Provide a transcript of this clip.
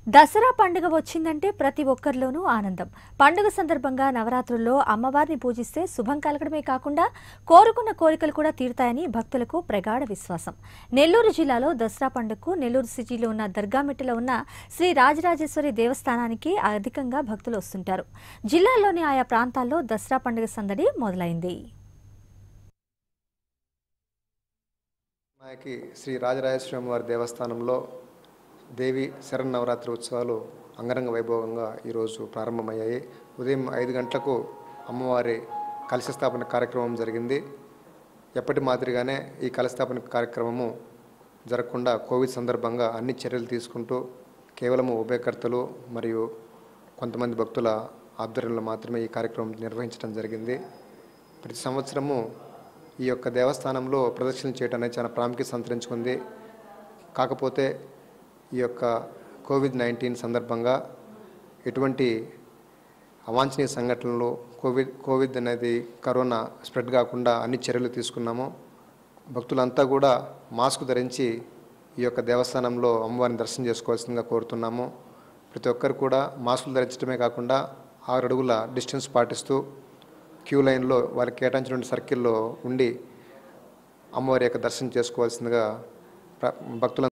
దసరా పండుగ వచ్చిందంటే ప్రతి ఒక్కరిలోనూ ఆనందం పండుగ సందర్భంగా నవరాత్రుల్లో అమ్మవారిని పూజిస్తే శుభం కలగడమే కాకుండా కోరుకున్న కోరికలు కూడా తీరుతాయని భక్తులకు ప్రగాఢ విశ్వాసం నెల్లూరు జిల్లాలో దసరా పండుగకు నెల్లూరు సిటీలో ఉన్న దర్గామిట్టలో ఉన్న శ్రీ రాజరాజేశ్వరి దేవస్థానానికి అధికంగా భక్తులు వస్తుంటారు జిల్లాలోని ఆయా ప్రాంతాల్లో దసరా పండుగ సందడి మొదలైంది నాయకి శ్రీ రాజరాజేశ్వరం వారి దేవస్థానంలో దేవి శరన్నవరాత్రి ఉత్సవాలు అంగరంగ వైభవంగా ఈరోజు ప్రారంభమయ్యాయి ఉదయం ఐదు గంటలకు అమ్మవారి కలశ స్థాపన కార్యక్రమం జరిగింది ఎప్పటి మాదిరిగానే ఈ కలశస్థాపన కార్యక్రమము జరగకుండా కోవిడ్ సందర్భంగా అన్ని చర్యలు తీసుకుంటూ కేవలము ఉభయకర్తలు మరియు కొంతమంది భక్తుల ఆధ్వర్యంలో మాత్రమే ఈ కార్యక్రమం నిర్వహించడం జరిగింది ప్రతి సంవత్సరము ఈ యొక్క దేవస్థానంలో ప్రదక్షిణలు చేయడం అనేది చాలా ప్రాముఖ్యత సంతరించుకుంది కాకపోతే ఈ యొక్క కోవిడ్ నైన్టీన్ సందర్భంగా ఎటువంటి అవాంఛనీయ సంఘటనలు కోవిడ్ కోవిడ్ అనేది కరోనా స్ప్రెడ్ కాకుండా అన్ని చర్యలు తీసుకున్నాము భక్తులంతా కూడా మాస్క్ ధరించి ఈ యొక్క దేవస్థానంలో అమ్మవారిని దర్శనం చేసుకోవాల్సిందిగా కోరుతున్నాము ప్రతి ఒక్కరు కూడా మాస్కులు ధరించడమే కాకుండా ఆరు అడుగుల డిస్టెన్స్ పాటిస్తూ క్యూ లైన్లో వారికి కేటాయించినటువంటి సర్కిల్లో ఉండి అమ్మవారి యొక్క దర్శనం చేసుకోవాల్సిందిగా ప్ర- భక్తుల